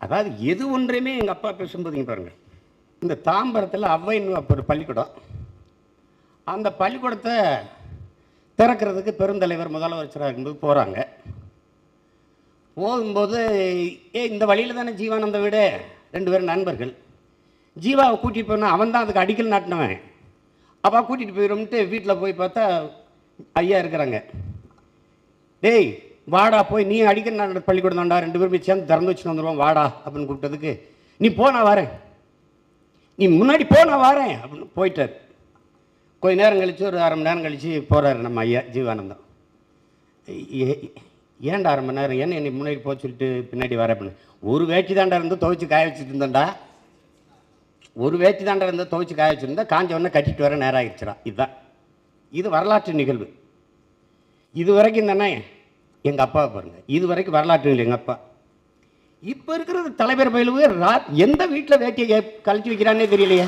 அதாவது எது ஒன்றையுமே எங்கள் அப்பா பேசும்போது இங்க பாருங்க இந்த தாம்பரத்தில் அவ்வைன்னு அப்போ ஒரு பள்ளிக்கூடம் அந்த பள்ளிக்கூடத்தை திறக்கிறதுக்கு பெருந்தலைவர் முதலமைச்சராக இருக்கும்போது போகிறாங்க போகும்போது ஏ இந்த வழியில் தானே ஜீவானந்த வீடு ரெண்டு பேரும் நண்பர்கள் ஜீவாவை கூட்டிகிட்டு போனா அவன் தான் அதுக்கு அடிக்கல் நாட்டினவன் அப்பா கூட்டிகிட்டு போயிடும்ட்டு வீட்டில் போய் பார்த்தா ஐயா இருக்கிறாங்க டேய் வாடா போய் நீ அடிக்கல் நாட்டின பள்ளிக்கூடம் தான்டா ரெண்டு பேரும் போய் சேர்ந்து திறந்து வச்சுட்டு வந்துடுவோம் வாடா அப்படின்னு கூப்பிட்டதுக்கு நீ போ நான் வரேன் நீ முன்னாடி போ நான் வரேன் அப்படின்னு போயிட்டார் கொஞ்ச நேரம் கழிச்சு ஒரு அரை மணி நேரம் கழிச்சு போகிறாரு நம்ம ஐயா ஜீவானந்தம் ஏ- ஏன்டா அரை மணி நேரம் என்ன என்னை முன்னாடி போக சொல்லிட்டு பின்னாடி வர அப்படின்னு ஒரு வேட்டி தாண்டா இருந்து துவைச்சு காய வச்சுட்டு இருந்தேன்டா ஒரு வேட்டி தாண்டா இருந்து துவைச்சு காய வச்சுருந்தா காஞ்ச உடனே கட்டிட்டு வர நேரம் ஆயிடுச்சுடா இதுதான் இது வரலாற்று நிகழ்வு இது வரைக்கும் தானே எங்கள் அப்பாவை பாருங்க இது வரைக்கும் வரலாற்று நிகழ்வு எங்கள் அப்பா இப்போ இருக்கிறது தலைவர் பயிலுவு ரா எந்த வீட்டில் வேட்டியை கழிச்சு வைக்கிறானே தெரியலையே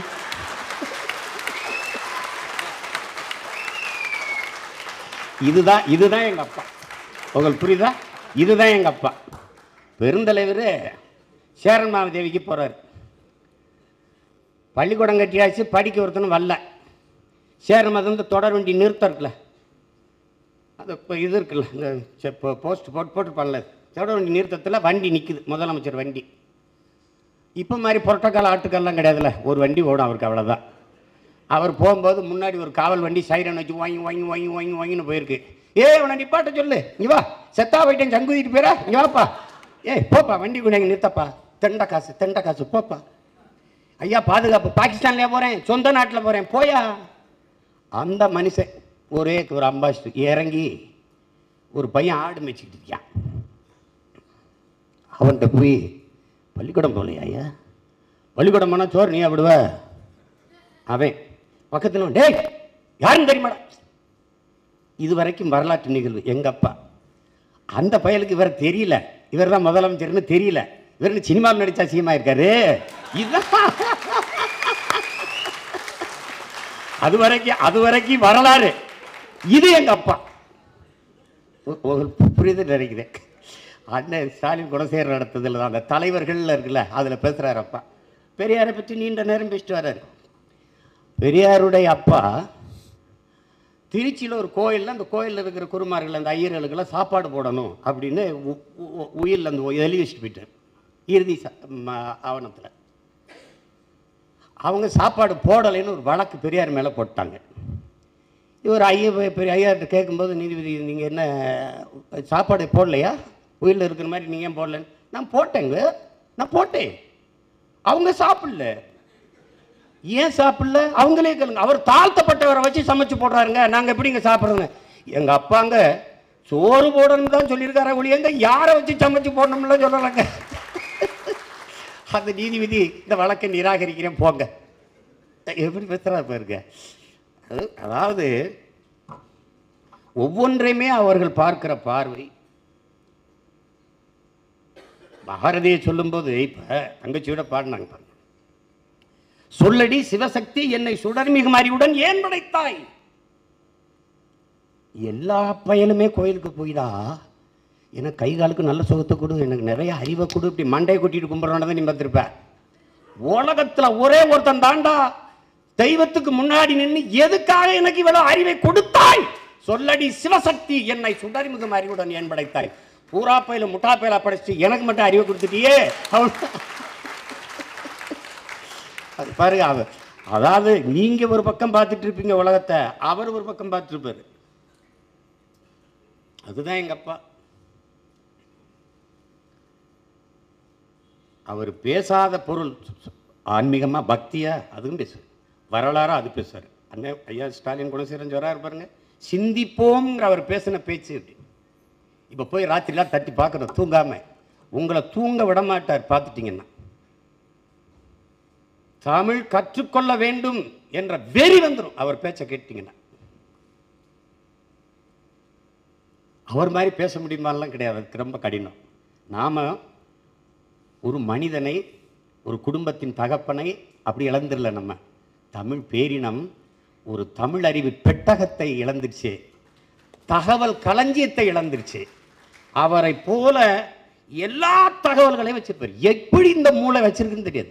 இதுதான் இதுதான் எங்கள் அப்பா உங்களுக்கு புரியுதா இதுதான் எங்கள் அப்பா பெருந்தலைவர் சேரன் மாதேவிக்கு போகிறார் பள்ளிக்கூடம் கட்டியாச்சு படிக்க ஒருத்தனும் வரல சேரன் மாதம் இந்த தொடர் வண்டி நிறுத்தம் இருக்குல்ல அது இப்போ இது இருக்குல்ல இந்த இப்போ போஸ்ட் போட்டு போட்டு பண்ணல தொடர் வண்டி நிறுத்தத்தில் வண்டி நிற்குது முதலமைச்சர் வண்டி இப்போ மாதிரி புரோட்டோக்கால் ஆட்டுக்கல்லாம் கிடையாதுல்ல ஒரு வண்டி ஓடும் அவருக்கு அவ்வளோதான் அவர் போகும்போது முன்னாடி ஒரு காவல் வண்டி சைரன் வச்சு வாங்கி வாங்கி வாங்கி வாங்கி வாங்கின்னு போயிருக்கு ஏ உன்னை நிப்பாட்ட சொல்லு இங்க வா செத்தா போயிட்டேன் சங்குதிட்டு போயிடா இங்க வாப்பா ஏய் போப்பா வண்டி கொண்டாங்க நிறுத்தப்பா தெண்ட காசு தெண்ட காசு போப்பா ஐயா பாதுகாப்பு பாகிஸ்தான்லயே போகிறேன் சொந்த நாட்டில் போகிறேன் போயா அந்த மனுஷன் ஒரே ஒரு அம்பாசிடர் இறங்கி ஒரு பையன் ஆடு மேய்ச்சிக்கிட்டு இருக்கான் அவன்கிட்ட போய் பள்ளிக்கூடம் போகலையா ஐயா பள்ளிக்கூடம் போனால் சோறு நீ விடுவ அவன் பக்கத்தில் டேய் யாரும் தெரியுமாடா இது வரைக்கும் வரலாற்று நிகழ்வு எங்க அப்பா அந்த பயலுக்கு இவர் தெரியல இவர் தான் முதலமைச்சர்னு தெரியல இவர் சினிமாவில் நடிச்சா சீமா இருக்காரு இதுதான் அது வரைக்கும் அது வரைக்கும் வரலாறு இது எங்க அப்பா உ- உங்களுக்கு புரியுது நினைக்கிறேன் அண்ணன் ஸ்டாலின் குணசேகர் நடத்ததில் தான் அந்த தலைவர்கள்ல இருக்குல்ல அதில் பேசுகிறார் அப்பா பெரியாரை பற்றி நீண்ட நேரம் பேசிட்டு வர்றாரு பெரியாருடைய அப்பா திருச்சியில் ஒரு கோயிலில் அந்த கோயிலில் இருக்கிற குருமார்கள் அந்த ஐயர்களுக்கெல்லாம் சாப்பாடு போடணும் அப்படின்னு உ- உ- உயிரில் அந்த எழுதி வச்சுட்டு போயிட்டார் இறுதி ஆவணத்தில் அவங்க சாப்பாடு போடலைன்னு ஒரு வழக்கு பெரியார் மேலே போட்டாங்க இவர் ஐயா பெரிய ஐயார்கிட்ட கேட்கும்போது நீதிபதி நீங்கள் என்ன சாப்பாடு போடலையா உயிரில் இருக்கிற மாதிரி நீங்கள் ஏன் போடலன்னு நான் போட்டேங்க நான் போட்டேன் அவங்க சாப்பிடல ஏன் சாப்பிடல அவங்களே கேளுங்க அவர் தாழ்த்தப்பட்டவரை வச்சு சமைச்சு போடுறாருங்க நாங்கள் எப்படிங்க சாப்பிட்றோங்க எங்கள் அப்பாங்க சோறு போடணும்னு தான் சொல்லியிருக்காரு ஒழியங்க யாரை வச்சு சமைச்சு போடணும்லாம் சொல்லலைங்க அந்த நீதிபதி இந்த வழக்கை நிராகரிக்கிறேன் போங்க எப்படி பேசுகிறா பாருங்க அது அதாவது ஒவ்வொன்றையுமே அவர்கள் பார்க்கிற பார்வை பாரதியை சொல்லும்போது இப்போ தங்கச்சியோட பாடினாங்க பாருங்க சொல்லடி சிவசக்தி என்னை சுடர்மிகு மாறியுடன் ஏன் படைத்தாய் எல்லா பயலுமே கோயிலுக்கு போயிடா எனக்கு கை காலுக்கு நல்ல சுகத்தை கொடு எனக்கு நிறைய அறிவை கொடு இப்படி மண்டையை கொட்டிட்டு கும்பிட்றோன்னு நீ பார்த்துருப்ப உலகத்துல ஒரே ஒருத்தன் தாண்டா தெய்வத்துக்கு முன்னாடி நின்று எதுக்காக எனக்கு இவ்வளவு அறிவை கொடுத்தாய் சொல்லடி சிவசக்தி என்னை சுடர்மிகு அறிவுடன் ஏன் படைத்தாய் பூரா பயில முட்டா பயில படைச்சு எனக்கு மட்டும் அறிவை கொடுத்துட்டியே அவன் அது பாருங்க அவர் அதாவது நீங்க ஒரு பக்கம் பார்த்துட்டு இருப்பீங்க உலகத்தை அவர் ஒரு பக்கம் பார்த்துட்டு இருப்பாரு அதுதான் எங்க அப்பா அவர் பேசாத பொருள் ஆன்மீகமா பக்தியா அதுவும் பேசு வரலாறா அது பேசுவார் அண்ணன் ஐயா ஸ்டாலின் குணசேகரன் சொல்றாரு பாருங்க சிந்திப்போம்ங்கிற அவர் பேசின பேச்சு இப்படி இப்போ போய் ராத்திரிலாம் தட்டி பார்க்கணும் தூங்காம உங்களை தூங்க விட மாட்டார் பார்த்துட்டீங்கன்னா தமிழ் கற்றுக்கொள்ள வேண்டும் என்ற வெறி வந்துடும் அவர் பேச்சை கேட்டீங்கன்னா அவர் மாதிரி பேச முடியுமாலாம் கிடையாது அதுக்கு ரொம்ப கடினம் நாம ஒரு மனிதனை ஒரு குடும்பத்தின் தகப்பனை அப்படி இழந்துடல நம்ம தமிழ் பேரினம் ஒரு தமிழ் அறிவு பெட்டகத்தை இழந்துருச்சு தகவல் களஞ்சியத்தை இழந்துருச்சு அவரை போல எல்லா தகவல்களையும் வச்சிருப்பார் எப்படி இந்த மூளை வச்சிருக்குன்னு தெரியாது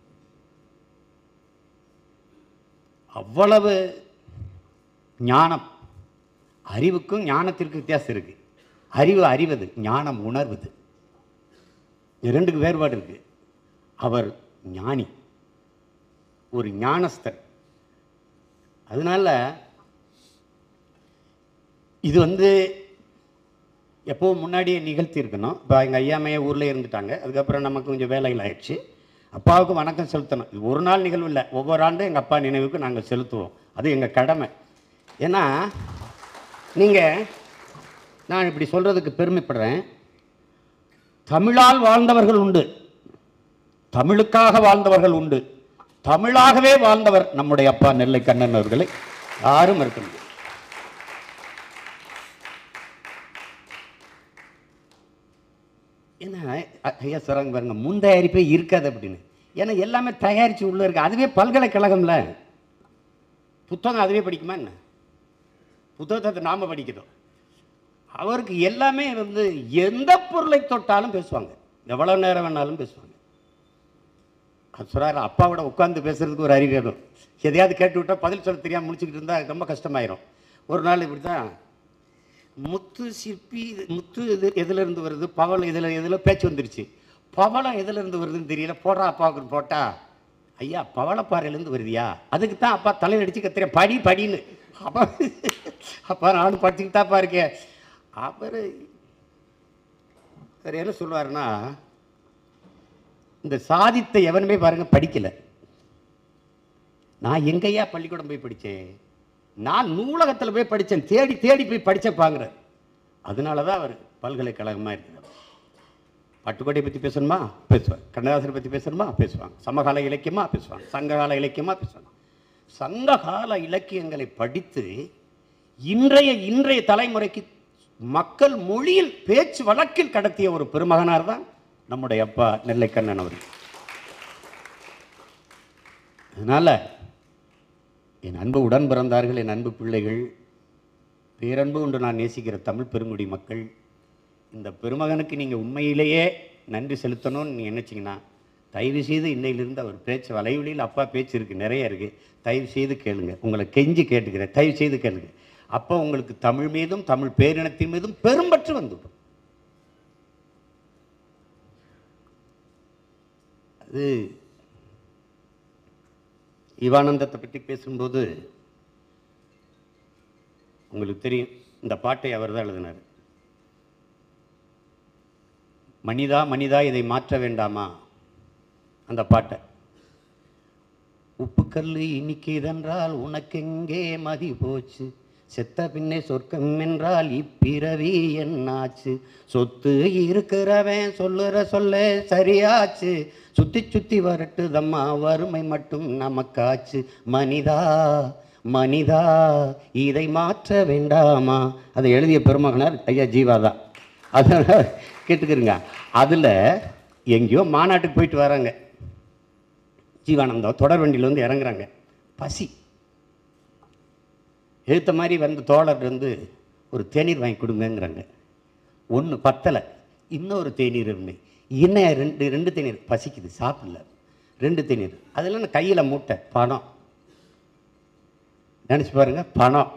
அவ்வளவு ஞானம் அறிவுக்கும் ஞானத்திற்கும் வித்தியாசம் இருக்கு அறிவு அறிவது ஞானம் உணர்வது இது ரெண்டுக்கு வேறுபாடு இருக்கு அவர் ஞானி ஒரு ஞானஸ்தர் அதனால இது வந்து எப்போ முன்னாடியே நிகழ்த்தி இருக்கணும் இப்போ எங்கள் ஐயாமைய ஊரில் இருந்துட்டாங்க அதுக்கப்புறம் நமக்கு கொஞ்சம் வேலைகள் ஆயிடுச்சு அப்பாவுக்கு வணக்கம் செலுத்தணும் இது ஒரு நாள் நிகழ்வு இல்லை ஒவ்வொரு ஆண்டும் எங்கள் அப்பா நினைவுக்கு நாங்கள் செலுத்துவோம் அது எங்கள் கடமை ஏன்னா நீங்கள் நான் இப்படி சொல்கிறதுக்கு பெருமைப்படுறேன் தமிழால் வாழ்ந்தவர்கள் உண்டு தமிழுக்காக வாழ்ந்தவர்கள் உண்டு தமிழாகவே வாழ்ந்தவர் நம்முடைய அப்பா நெல்லை கண்ணன் அவர்களை யாரும் இருக்க முடியாது என்ன அ- ஐயா சொல்கிறாங்க பாருங்க முன் தயாரிப்பே இருக்காது அப்படின்னு ஏன்னா எல்லாமே தயாரித்து உள்ளே இருக்கு அதுவே பல்கலைக்கழகம்ல புத்தகம் அதுவே படிக்குமா என்ன புத்தகத்தை நாம் படிக்கிறோம் அவருக்கு எல்லாமே வந்து எந்த பொருளை தொட்டாலும் பேசுவாங்க எவ்வளோ நேரம் வேணாலும் பேசுவாங்க அது சொல்கிறாரு அப்பாவோட உட்காந்து பேசுறதுக்கு ஒரு அறிவு வேணும் எதையாவது கேட்டு விட்டா பதில் சொல்ல தெரியாமல் முடிச்சுக்கிட்டு இருந்தால் ரொம்ப கஷ்டமாயிரும் ஒரு நாள் இப்படி தான் முத்து சிற்பி இது- முத்து இது எதுலேருந்து வருது பவளம் இதில் எதில் பேச்சு வந்துருச்சு பவளம் எதுலேருந்து வருதுன்னு தெரியல போடுறா அப்பாவுக்கு போட்டா ஐயா பவளப்பாறையிலேருந்து வருதியா அதுக்கு தான் அப்பா தலையில் அடிச்சு கத்துறேன் படி படின்னு அப்பா அப்பா நானும் படிச்சுக்கிட்டு தாப்பா இருக்கேன் அவர் அவர் என்ன சொல்லுவாருன்னா இந்த சாதித்த எவனுமே பாருங்க படிக்கல நான் எங்கேயா பள்ளிக்கூடம் போய் படித்தேன் நான் நூலகத்தில் போய் படித்தேன் தேடி தேடி போய் படித்தப்பாங்கிற அதனால தான் அவர் பல்கலைக்கழகமாக இருக்கிறார் பட்டுக்கோட்டையை பற்றி பேசணுமா பேசுவார் கண்ணதாசனை பற்றி பேசணுமா பேசுவாங்க சமகால இலக்கியமா பேசுவாங்க சங்ககால இலக்கியமா பேசுவாங்க சங்ககால இலக்கியங்களை படித்து இன்றைய இன்றைய தலைமுறைக்கு மக்கள் மொழியில் பேச்சு வழக்கில் கடத்திய ஒரு பெருமகனார் தான் நம்முடைய அப்பா நெல்லைக்கண்ணன் அவர்கள் அதனால் என் அன்பு உடன் பிறந்தார்கள் என் அன்பு பிள்ளைகள் பேரன்பு ஒன்று நான் நேசிக்கிற தமிழ் பெருங்குடி மக்கள் இந்த பெருமகனுக்கு நீங்கள் உண்மையிலேயே நன்றி செலுத்தணும்னு நீங்கள் நினச்சிங்கன்னா தயவு செய்து இன்னையிலிருந்து அவர் பேச்சு வலைவழியில் அப்பா பேச்சு இருக்குது நிறைய இருக்குது தயவு செய்து கேளுங்க உங்களை கெஞ்சி கேட்டுக்கிறேன் தயவு செய்து கேளுங்க அப்போ உங்களுக்கு தமிழ் மீதும் தமிழ் பேரினத்தின் மீதும் பெரும்பற்று வந்துவிடும் அது இவானந்தத்தை பற்றி பேசும்போது உங்களுக்கு தெரியும் இந்த பாட்டை அவர் தான் எழுதினார் மனிதா மனிதா இதை மாற்ற வேண்டாமா அந்த பாட்டை உப்புக்கல் இனிக்குதென்றால் உனக்கெங்கே மதி போச்சு செத்த பின்னே சொர்க்கம் என்றால் இப்பிறவி என்னாச்சு சொத்து இருக்கிறவன் சொல்லுற சொல்ல சரியாச்சு சுத்தி சுத்தி வரட்டுதம்மா வறுமை மட்டும் நமக்காச்சு மனிதா மனிதா இதை மாற்ற வேண்டாமா அதை எழுதிய பெருமகனார் ஐயா ஜீவா தான் அதனால் கேட்டுக்கிறங்க அதில் எங்கேயோ மாநாட்டுக்கு போயிட்டு வராங்க ஜீவானந்தம் தொடர் வண்டியில் வந்து இறங்குறாங்க பசி எழுத்த மாதிரி வந்து தோழர் வந்து ஒரு தேநீர் வாங்கி கொடுங்கங்கிறாங்க ஒன்று பத்தலை இன்னொரு தேநீர் இருந்து இன்னும் ரெண்டு ரெண்டு தேநீர் பசிக்குது சாப்பிடல ரெண்டு தேநீர் அதெல்லாம் நான் கையில் மூட்டை பணம் நினச்சி பாருங்க பணம்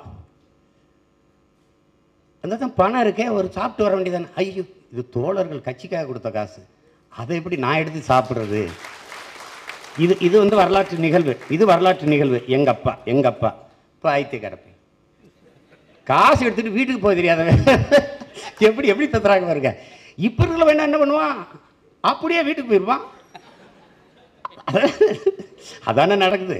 அந்த தான் பணம் இருக்கே ஒரு சாப்பிட்டு வர வேண்டியதானே ஐயோ இது தோழர்கள் கட்சிக்காக கொடுத்த காசு அதை எப்படி நான் எடுத்து சாப்பிட்றது இது இது வந்து வரலாற்று நிகழ்வு இது வரலாற்று நிகழ்வு எங்க அப்பா எங்க அப்பா இப்போ ஆயத்தியக்காரப்பை காசு எடுத்துட்டு வீட்டுக்கு போக தெரியாதவன் எப்படி எப்படி தத்துறாங்க பாருங்க இப்போ இருக்கிற வேணா என்ன பண்ணுவான் அப்படியே வீட்டுக்கு போயிடுவான் அதானே நடக்குது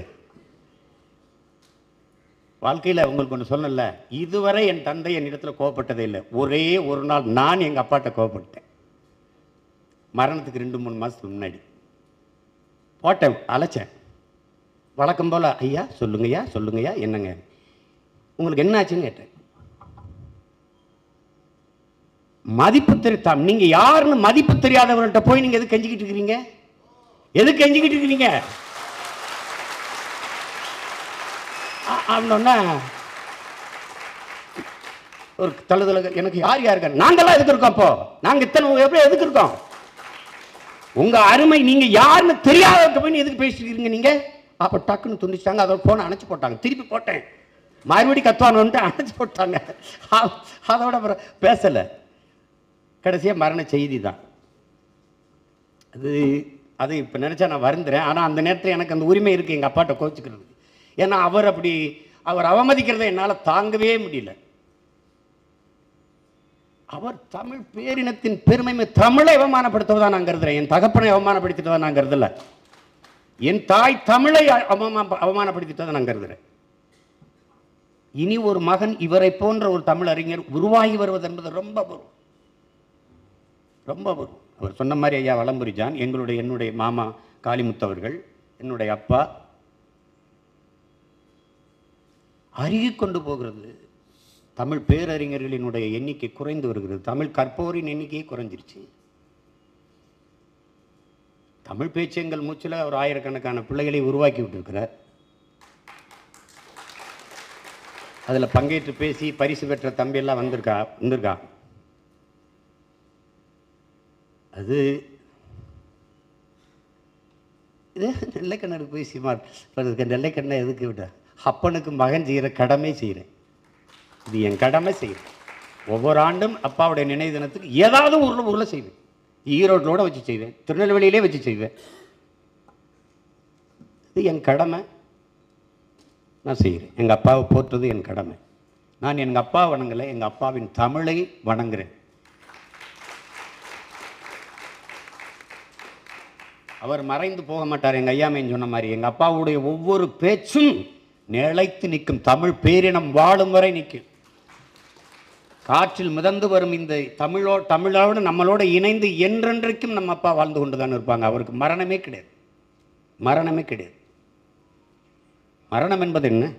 வாழ்க்கையில் உங்களுக்கு ஒன்று சொன்னல இதுவரை என் தந்தை என்னிடத்தில் கோவப்பட்டதே இல்லை ஒரே ஒரு நாள் நான் எங்கள் அப்பாட்ட கோவப்பட்டேன் மரணத்துக்கு ரெண்டு மூணு மாதத்துக்கு முன்னாடி போட்டேன் அழைச்சேன் வழக்கம் போல் ஐயா சொல்லுங்கய்யா சொல்லுங்கய்யா என்னங்க உங்களுக்கு என்ன ஆச்சுன்னு கேட்டேன் மதிப்பு தெரித்தாம் நீங்க யாருன்னு மதிப்பு தெரியாதவர்கள்ட்ட போய் நீங்க எது கெஞ்சிக்கிட்டு இருக்கிறீங்க எது கெஞ்சிக்கிட்டு இருக்கிறீங்க அ- அப்படின்னா ஒரு தழுதல எனக்கு யார் யார் இருக்கா நாங்கெல்லாம் எதுக்கு இருக்கோம் அப்போ நாங்க இத்தனை எப்படி எதுக்கு இருக்கோம் உங்க அருமை நீங்க யாருன்னு தெரியாதவங்க போய் எதுக்கு பேசிட்டு இருக்கீங்க நீங்க அப்ப டக்குன்னு துண்டிச்சாங்க அதோட போன அணைச்சு போட்டாங்க திருப்பி போட்டேன் மறுபடியும் கத்துவானு அணைச்சு போட்டாங்க அ- அதோட அப்புறம் பேசல கடைசியா மரண செய்தி தான் அது அது இப்போ நினச்சா நான் வருந்துறேன் ஆனால் அந்த நேரத்தில் எனக்கு அந்த உரிமை இருக்குது எங்கள் அப்பாட்ட கோச்சிக்கிறது ஏன்னா அவர் அப்படி அவர் அவமதிக்கிறதை என்னால் தாங்கவே முடியல அவர் தமிழ் பேரினத்தின் பெருமை தமிழை அவமானப்படுத்துவதா நான் கருதுறேன் என் தகப்பனை அவமானப்படுத்திட்டதா நான் கருதல என் தாய் தமிழை அவமா அவமானப்படுத்திட்டதை நான் கருதுறேன் இனி ஒரு மகன் இவரை போன்ற ஒரு தமிழ் அறிஞர் உருவாகி வருவது என்பது ரொம்ப வரும் ரொம்ப வரும் அவர் சொன்ன மாதிரி ஐயா வளம்புரி ஜான் எங்களுடைய என்னுடைய மாமா காளிமுத்தவர்கள் என்னுடைய அப்பா அருகி கொண்டு போகிறது தமிழ் பேரறிஞர்களினுடைய எண்ணிக்கை குறைந்து வருகிறது தமிழ் கற்போரின் எண்ணிக்கையே குறைஞ்சிருச்சு தமிழ் பேச்செங்கள் மூச்சில் ஒரு ஆயிரக்கணக்கான பிள்ளைகளை உருவாக்கி விட்டிருக்கிறார் அதில் பங்கேற்று பேசி பரிசு பெற்ற தம்பியெல்லாம் வந்திருக்கா வந்திருக்கா அது இது நெல்லைக்கண்ணருக்கு போய் சீமார் இப்போ நெல்லைக்கண்ணை எதுக்கு விட்ட அப்பனுக்கு மகன் செய்கிற கடமை செய்கிறேன் இது என் கடமை செய்கிறேன் ஒவ்வொரு ஆண்டும் அப்பாவுடைய நினைவு தினத்துக்கு ஏதாவது ஊரில் ஊரில் செய்வேன் ஈரோட்டிலோட வச்சு செய்வேன் திருநெல்வேலியிலே வச்சு செய்வேன் இது என் கடமை நான் செய்கிறேன் எங்கள் அப்பாவை போற்றுறது என் கடமை நான் எங்கள் அப்பா வணங்கலை எங்கள் அப்பாவின் தமிழை வணங்குறேன் அவர் மறைந்து போக மாட்டார் எங்கள் ஐயாமைன்னு சொன்ன மாதிரி எங்கள் அப்பாவுடைய ஒவ்வொரு பேச்சும் நிலைத்து நிற்கும் தமிழ் பேரினம் வாழும் வரை நிற்கும் காற்றில் மிதந்து வரும் இந்த தமிழோ தமிழோடு நம்மளோட இணைந்து என்றென்றைக்கும் நம்ம அப்பா வாழ்ந்து கொண்டு தான் இருப்பாங்க அவருக்கு மரணமே கிடையாது மரணமே கிடையாது மரணம் என்பது என்ன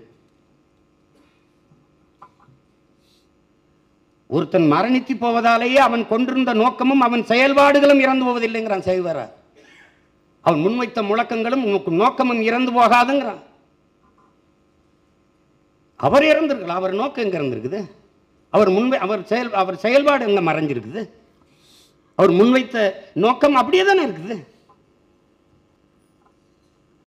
ஒருத்தன் மரணித்து போவதாலேயே அவன் கொண்டிருந்த நோக்கமும் அவன் செயல்பாடுகளும் இறந்து போவதில்லைங்கிறான் செய்வாரா அவன் முன்வைத்த முழக்கங்களும் உனக்கு நோக்கமும் இறந்து போகாதுங்கிறான் அவர் இறந்திருக்கலாம் அவர் நோக்கம் எங்க இறந்திருக்குது அவர் முன்வை அவர் செயல் அவர் செயல்பாடு எங்க மறைஞ்சிருக்குது அவர் முன்வைத்த நோக்கம் அப்படியே தானே இருக்குது